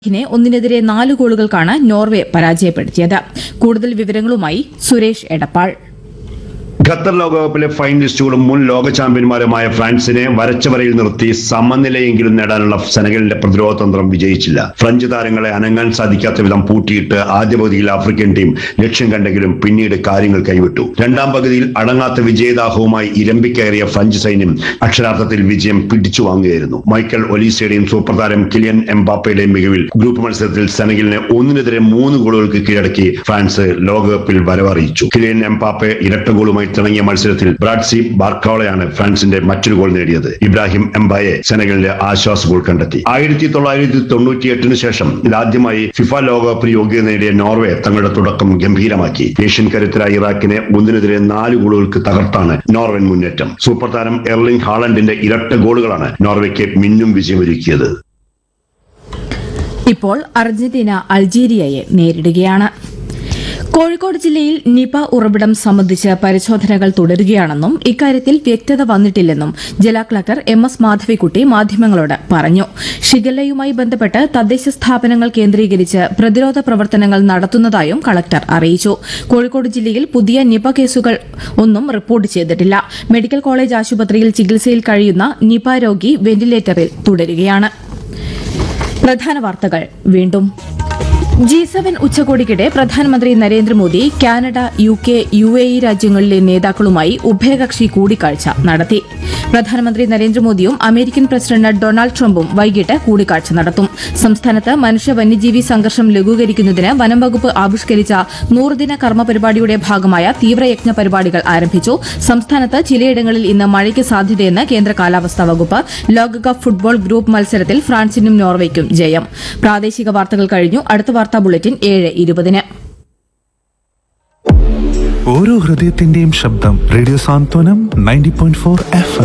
ിനെ ഒന്നിനെതിരെ നാല് ഗോളുകൾക്കാണ് നോർവെ പരാജയപ്പെടുത്തിയത് കൂടുതൽ വിവരങ്ങളുമായി സുരേഷ് എടപ്പാൾ ഖത്തർ ലോകകപ്പിലെ ഫൈനലിസ്റ്റുകളും മുൻ ലോക ചാമ്പ്യന്മാരുമായ ഫ്രാൻസിനെ വരച്ചവരയിൽ നിർത്തി സമനിലയെങ്കിലും നേടാനുള്ള സെനഗലിന്റെ പ്രതിരോധ തന്ത്രം വിജയിച്ചില്ല ഫ്രഞ്ച് താരങ്ങളെ അനങ്ങാൻ സാധിക്കാത്ത വിധം പൂട്ടിയിട്ട് ആദ്യ പകുതിയിൽ ആഫ്രിക്കൻ ടീം ലക്ഷ്യം കണ്ടെങ്കിലും പിന്നീട് കാര്യങ്ങൾ കൈവിട്ടു രണ്ടാം പകുതിയിൽ അടങ്ങാത്ത വിജയദാഹവുമായി ഇരമ്പിക്കയറിയ ഫ്രഞ്ച് സൈന്യം അക്ഷരാർത്ഥത്തിൽ വിജയം പിടിച്ചു വാങ്ങുകയായിരുന്നു മൈക്കൽ ഒലീസയുടെയും സൂപ്പർ താരം കിലിയൻ എംബാപ്പയുടെയും മികവിൽ ഗ്രൂപ്പ് മത്സരത്തിൽ സെനഗലിനെ ഒന്നിനെതിരെ മൂന്ന് ഗോളുകൾക്ക് കീഴടക്കി ഫ്രാൻസ് ലോകകപ്പിൽ വരവറിയിച്ചു കിലിയൻ എംബാപ്പെ ഇരട്ട ഗോളുമായി തിളങ്ങിയ മത്സരത്തിൽ ബ്രാഡ്സി ബാർക്കോളയാണ് ഫ്രാൻസിന്റെ മറ്റൊരു ഗോൾ നേടിയത് ഇബ്രാഹിം എംബായെ സെനഗലിന്റെ ആശ്വാസ ഗോൾ കണ്ടെത്തി ആയിരത്തി തൊള്ളായിരത്തി തൊണ്ണൂറ്റി എട്ടിന് ശേഷം ഇതാദ്യമായി ഫിഫ ലോകകപ്പിന് യോഗ്യത നേടിയ നോർവേ തങ്ങളുടെ തുടക്കം ഗംഭീരമാക്കി ഏഷ്യൻ കരുത്തരായ ഇറാഖിനെ ഒന്നിനെതിരെ നാല് ഗോളുകൾക്ക് തകർത്താണ് നോർവൻ മുന്നേറ്റം സൂപ്പർ താരം എർലിംഗ് ഹാളണ്ടിന്റെ ഇരട്ട ഗോളുകളാണ് നോർവേക്ക് മിന്നും വിജയമൊരുക്കിയത് ഇപ്പോൾ അർജന്റീന അൾജീരിയയെ നേരിടുകയാണ് കോഴിക്കോട് ജില്ലയിൽ നിപ ഉറവിടം സംബന്ധിച്ച് പരിശോധനകൾ തുടരുകയാണെന്നും ഇക്കാര്യത്തിൽ വ്യക്തത വന്നിട്ടില്ലെന്നും ജില്ലാ കളക്ടർ എം എസ് മാധവിക്കുട്ടി മാധ്യമങ്ങളോട് പറഞ്ഞു ഷിഗല്ലയുമായി ബന്ധപ്പെട്ട് തദ്ദേശ സ്ഥാപനങ്ങൾ കേന്ദ്രീകരിച്ച് പ്രതിരോധ പ്രവർത്തനങ്ങൾ നടത്തുന്നതായും കളക്ടർ അറിയിച്ചു കോഴിക്കോട് ജില്ലയിൽ പുതിയ നിപ കേസുകൾ ഒന്നും റിപ്പോർട്ട് ചെയ്തിട്ടില്ല മെഡിക്കൽ കോളേജ് ആശുപത്രിയിൽ ചികിത്സയിൽ കഴിയുന്ന നിപ രോഗി വെന്റിലേറ്ററിൽ തുടരുകയാണ് പ്രധാന വാർത്തകൾ വീണ്ടും ജി സെവൻ ഉച്ചകോടിക്കിടെ പ്രധാനമന്ത്രി Narendra Modi Canada U K U A E രാജ്യങ്ങളിലെ നേതാക്കളുമായി ഉഭയകക്ഷി കൂടിക്കാഴ്ച നടത്തി പ്രധാനമന്ത്രി നരേന്ദ്രമോദിയും അമേരിക്കൻ പ്രസിഡന്റ് ഡൊണാൾഡ് ട്രംപും വൈകിട്ട് കൂടിക്കാഴ്ച നടത്തും സംസ്ഥാനത്ത് മനുഷ്യ വന്യജീവി സംഘർഷം ലഘൂകരിക്കുന്നതിന് വനം വകുപ്പ് ആവിഷ്കരിച്ച നൂറുദിന കർമ്മ പരിപാടിയുടെ ഭാഗമായ തീവ്രയജ്ഞ പരിപാടികൾ ആരംഭിച്ചു സംസ്ഥാനത്ത് ചിലയിടങ്ങളിൽ ഇന്ന് മഴയ്ക്ക് സാധ്യതയെന്ന് കേന്ദ്ര കാലാവസ്ഥാ വകുപ്പ് ലോകകപ്പ് ഫുട്ബോൾ ഗ്രൂപ്പ് മത്സരത്തിൽ ഫ്രാൻസിനും നോർവേയ്ക്കും ജയം പ്രാദേശിക വാർത്തകൾ കഴിഞ്ഞു അടുത്ത വാർത്താ ബുള്ളറ്റിൻ ഏഴ് ഇരുപതിന് ഓരോ ഹൃദയത്തിന്റെയും ശബ്ദം radio Santhwanam ninety point four F